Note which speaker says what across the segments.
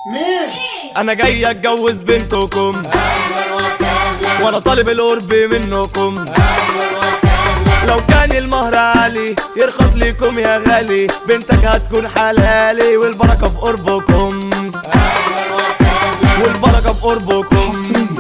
Speaker 1: مين؟
Speaker 2: انا جاي اتجوز بنتكم
Speaker 1: أهلا وسهلا
Speaker 2: وانا طالب القرب منكم
Speaker 1: أهلا وسهلا
Speaker 2: لو كان المهر عالي يرخص ليكم يا غالي بنتك هتكون حلالي والبركة في قربكم
Speaker 1: أهلا وسهلا
Speaker 2: والبركة في قربكم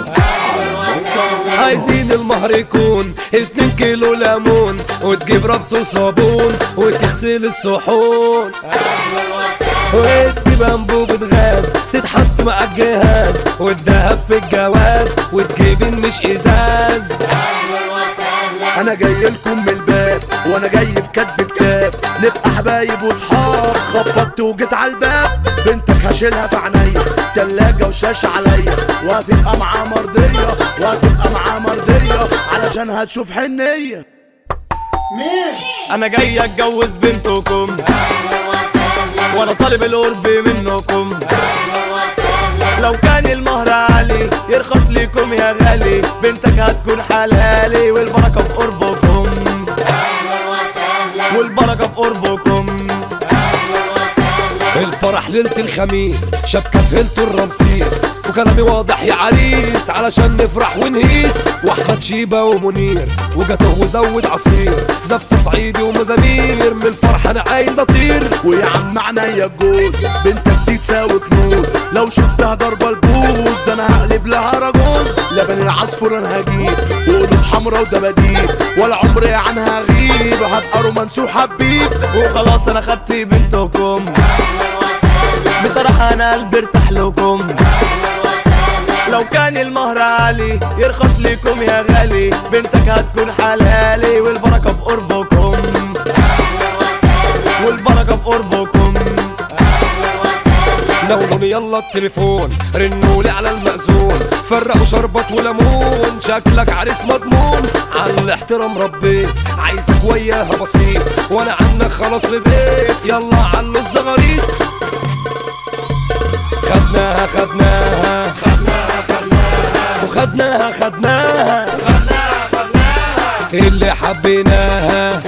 Speaker 2: عايزين المهر يكون اتنين كيلو ليمون وتجيب ربس وصابون وتغسل الصحون
Speaker 1: أهلا وسهلا
Speaker 2: وتجيب انبوبة غاز تتحط مع الجهاز والدهب في الجواز وتجيب النش ازاز
Speaker 1: أهلا وسهلا
Speaker 3: انا جاي لكم من الباب وانا جاي في كتب كتاب نبقى حبايب وصحاب خبطت وجيت على الباب بنتك هشيلها في عينيا تلاجة وشاشة عليا وهتبقى معاه مرضية وهتبقى معاه مرضية علشان هتشوف حنية
Speaker 1: مين؟
Speaker 2: انا جاي اتجوز بنتكم
Speaker 1: أهلا وسهلا
Speaker 2: وانا طالب القرب منكم
Speaker 1: أهلا وسهلا
Speaker 2: لو كان المهر عالي يرخص ليكم يا غالي بنتك هتكون حلالي والبركة في قربكم
Speaker 1: أهلا وسهلا
Speaker 2: والبركة في قربكم
Speaker 1: أهلا وسهلا
Speaker 4: الفرح ليلة الخميس شبكة في هيلتون الرمسيس وكلامي واضح يا عريس علشان نفرح ونهيس واحمد شيبة ومنير وجاته وزود عصير زف صعيدي ومزامير من الفرح انا عايز اطير
Speaker 3: ويا عم عينيا الجوز بنتك دي تساوي كنوز لو شفتها ضربة البوز ده انا هقلب لها رجوز لبن العصفور انا هجيب وقلوب حمرا ودباديب ولا عمري عنها غيب هبقى رومانسي وحبيب
Speaker 2: وخلاص انا خدت بنتكم
Speaker 1: أهلا وسهلا
Speaker 2: بصراحة انا قلبي ارتاح لكم
Speaker 1: أهلا وسهلا
Speaker 2: لو كان المهر عالي يرخص ليكم يا غالي بنتك هتكون حلالي والبركة في قربكم
Speaker 1: أهلا وسهلا
Speaker 2: والبركة في قربكم
Speaker 1: أهلا وسهلا
Speaker 4: نولوني يلا التليفون رنولي على المأذون فرقوا شربط وليمون شكلك عريس مضمون عن الاحترام ربيت عايزك وياها بسيط وانا عنك خلاص رضيت يلا علو الزغاريت خدناها خدناها وخدناها خدناها اللي حبيناها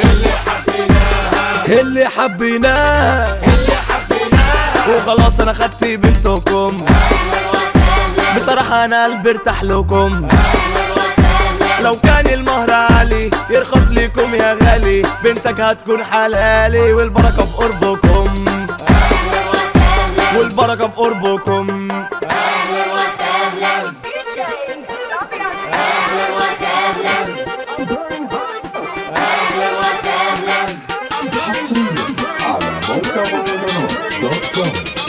Speaker 4: اللي حبيناها
Speaker 2: وخلاص انا خدت بنتكم
Speaker 1: أهلا وسهلا
Speaker 2: بصراحة انا قلبي ارتاح لكم
Speaker 1: أهلا وسهلا
Speaker 2: لو كان المهر عالي يرخص ليكم يا غالي بنتك هتكون حلالي والبركة في قربكم
Speaker 1: أهلا وسهلا
Speaker 2: والبركة في قربكم
Speaker 1: أهلا وسهلا أهلا وسهلا أهلا وسهلا
Speaker 5: حصريا على موقع مهرجانات دوت كوم